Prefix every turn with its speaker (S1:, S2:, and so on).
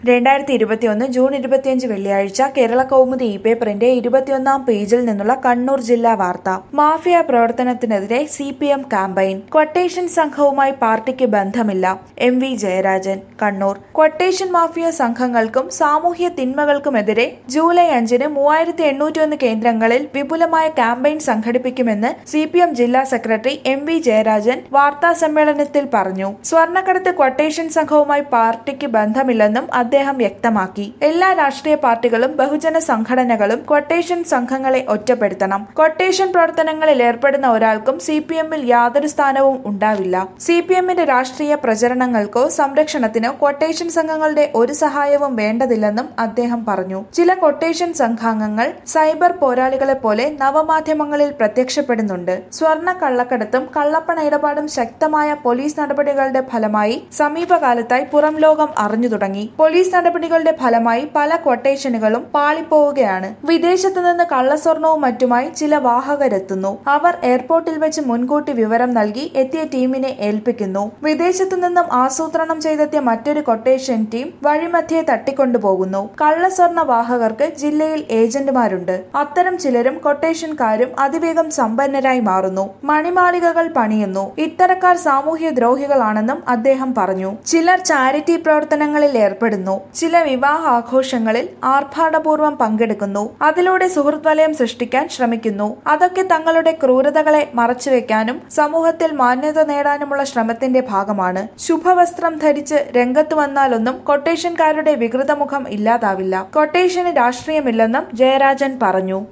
S1: രണ്ടായിരത്തി ഇരുപത്തിയൊന്ന് ജൂൺ ഇരുപത്തിയഞ്ച് വെള്ളിയാഴ്ച കേരള കൗമുദി ഇ പേപ്പറിന്റെ ഇരുപത്തിയൊന്നാം പേജിൽ നിന്നുള്ള കണ്ണൂർ ജില്ലാ വാർത്ത മാഫിയ പ്രവർത്തനത്തിനെതിരെ C P M campaign quotation സംഘവുമായി പാർട്ടിക്ക് ബന്ധമില്ല M V Jayarajan Kannur quotation mafia സംഘങ്ങൾക്കും സാമൂഹ്യ തിന്മകൾക്കുമെതിരെ ജൂലൈ അഞ്ചിന് മൂവായിരത്തി എണ്ണൂറ്റിയൊന്ന് കേന്ദ്രങ്ങളിൽ വിപുലമായ ക്യാമ്പയിൻ സംഘടിപ്പിക്കുമെന്ന് സി പി എം ജില്ലാ സെക്രട്ടറി എം വി ജയരാജൻ വാർത്താ സമ്മേളനത്തിൽ പറഞ്ഞു സ്വർണ്ണക്കടത്ത് ക്വട്ടേഷൻ സംഘവുമായി പാർട്ടിക്ക് ബന്ധമില്ലെന്നും അദ്ദേഹം വ്യക്തമാക്കി എല്ലാ രാഷ്ട്രീയ പാർട്ടികളും ബഹുജന സംഘടനകളും ക്വട്ടേഷൻ സംഘങ്ങളെ ഒറ്റപ്പെടുത്തണം ക്വട്ടേഷൻ പ്രവർത്തനങ്ങളിൽ ഏർപ്പെടുന്ന ഒരാൾക്കും സി പി എമ്മിൽ യാതൊരു സ്ഥാനവും ഉണ്ടാവില്ല സി പി എമ്മിന്റെ രാഷ്ട്രീയ പ്രചരണങ്ങൾക്കോ സംരക്ഷണത്തിനോ ക്വട്ടേഷൻ സംഘങ്ങളുടെ ഒരു സഹായവും വേണ്ടതില്ലെന്നും അദ്ദേഹം പറഞ്ഞു ചില ക്വട്ടേഷൻ സംഘാംഗങ്ങൾ സൈബർ പോരാളികളെ പോലെ നവമാധ്യമങ്ങളിൽ പ്രത്യക്ഷപ്പെടുന്നുണ്ട് സ്വർണ്ണ കള്ളക്കടത്തും കള്ളപ്പണ ഇടപാടും ശക്തമായ പോലീസ് നടപടികളുടെ ഫലമായി സമീപകാലത്തായി പുറം ലോകം അറിഞ്ഞു തുടങ്ങി പോലീസ് നടപടികളുടെ ഫലമായി പല ക്വട്ടേഷനുകളും പാളിപ്പോവുകയാണ് വിദേശത്തു നിന്ന് കള്ളസ്വർണവും മറ്റുമായി ചില വാഹകരെത്തുന്നു അവർ എയർപോർട്ടിൽ വെച്ച് മുൻകൂട്ടി വിവരം നൽകി എത്തിയ ടീമിനെ ഏൽപ്പിക്കുന്നു വിദേശത്തു നിന്നും ആസൂത്രണം ചെയ്തെത്തിയ മറ്റൊരു കൊട്ടേഷൻ ടീം വഴിമധ്യേ തട്ടിക്കൊണ്ടുപോകുന്നു കള്ളസ്വർണ വാഹകർക്ക് ജില്ലയിൽ ഏജന്റുമാരുണ്ട് അത്തരം ചിലരും കൊട്ടേഷൻകാരും അതിവേഗം സമ്പന്നരായി മാറുന്നു മണിമാളികകൾ പണിയുന്നു ഇത്തരക്കാർ സാമൂഹ്യ ദ്രോഹികളാണെന്നും അദ്ദേഹം പറഞ്ഞു ചിലർ ചാരിറ്റി പ്രവർത്തനങ്ങളിൽ ഏർപ്പെടുന്നു ചില വിവാഹ ആഘോഷങ്ങളിൽ ആർഭാടപൂർവ്വം പങ്കെടുക്കുന്നു അതിലൂടെ സുഹൃത്ത് വലയം സൃഷ്ടിക്കാൻ ശ്രമിക്കുന്നു അതൊക്കെ തങ്ങളുടെ ക്രൂരതകളെ മറച്ചുവെക്കാനും സമൂഹത്തിൽ മാന്യത നേടാനുമുള്ള ശ്രമത്തിന്റെ ഭാഗമാണ് ശുഭവസ്ത്രം ധരിച്ച് രംഗത്ത് വന്നാലൊന്നും കൊട്ടേഷൻകാരുടെ വികൃതമുഖം ഇല്ലാതാവില്ല കൊട്ടേഷന് രാഷ്ട്രീയമില്ലെന്നും ജയരാജൻ പറഞ്ഞു